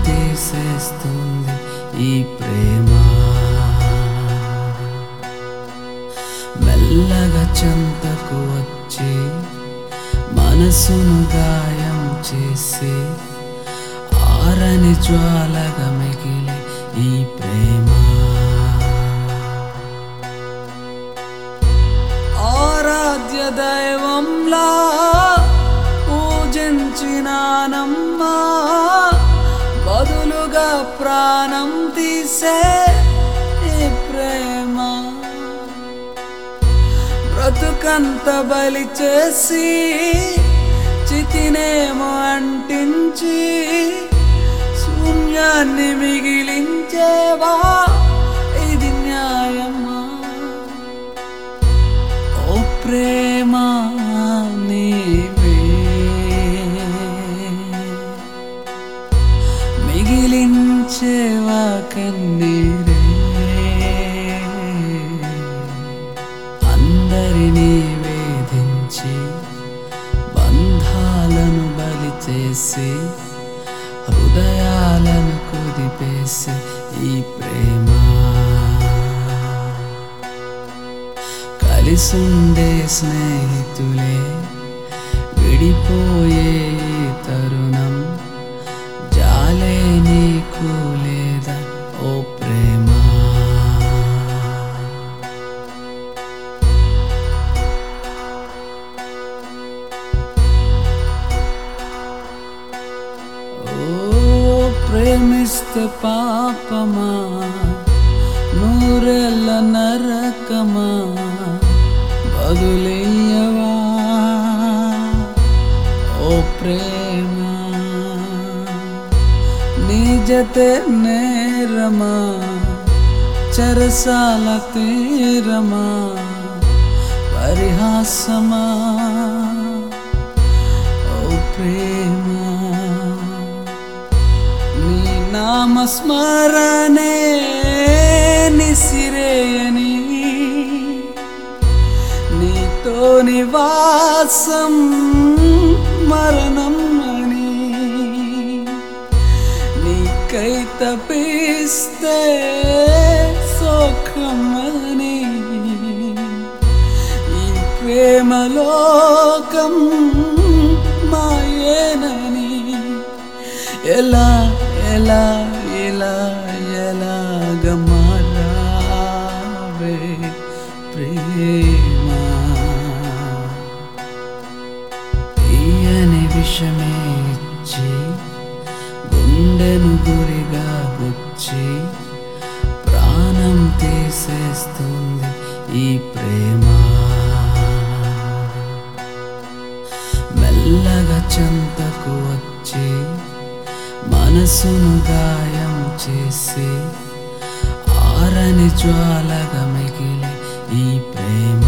తీసేస్తుంది ఈ ప్రేమ మెల్లగా చెంతకు వచ్చి మనసును గాయం చేసి ఆరని జ్వాలగా మిగిలి ఈ ప్రేమ ఆరాధ్య దైవంలా పూజించినానమ్మా బదులుగా ప్రాణం తీసే ఈ ప్రేమ బ్రతుకంత బలి చేసి చితినేమో అంటించి శూన్యాన్ని మిగిలించేవా ఇది న్యాయమా ఓ ప్రేమ నీవే మిగిలించేవా కన్నీరే అందరినీ వేధించి బంధాలను బలి చేసి హృదయాలను కుదిపేసి ఈ ప్రేమ కలిసుండే స్నేహితులే విడిపోయే ఈ తరుణం జాలే నీకు లేదా ఓ ప్రేమ ఓ ప్రేమిస్తే పాపమా నూరెళ్ళ నరకమా బదులయ్యవా ఓ ప్రేమ నీ జతే నేరమా చెరసాల తీరమా పరిహాసమా ఓ ప్రేమ నీ నామస్మరణే నిసిరేయని నీతో నివాసం మరణం అని నీకై తపిస్తే సుఖమని ఈ ప్రేమలోకం మాయేనని ఎలా ఎలా ఎలా ఎలాగ మారావే ప్రేమ తీయని విషమే ఇచ్చి గుండెను గురిగా గుచ్చి ప్రాణం తీసేస్తుంది ఈ ప్రేమ మెల్లగా చెంతకు వచ్చి మనసును గాయం చేసి ఆరని జ్వాలగా మిగిలి ఈ ప్రేమ